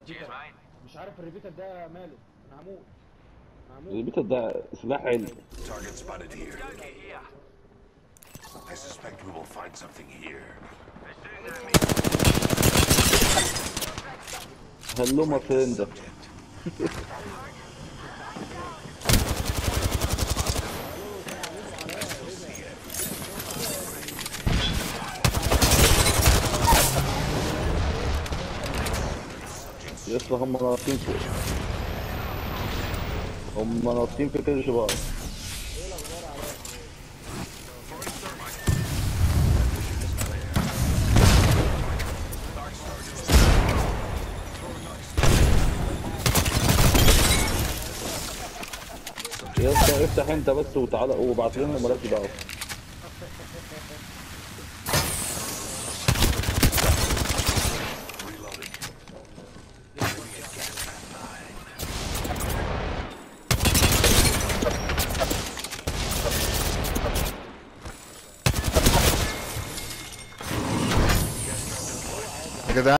مش عارف الريبيتر ده ماله انا هموت انا هموت البيتر ده سلاح علم Target spotted here. I suspect we will find something here. هلو ما فريند يسطا هم ناطين فوق هم ناطين في كل شباب يسطا افتح انت بس وتعالى وابعت لنا مالكش دعوه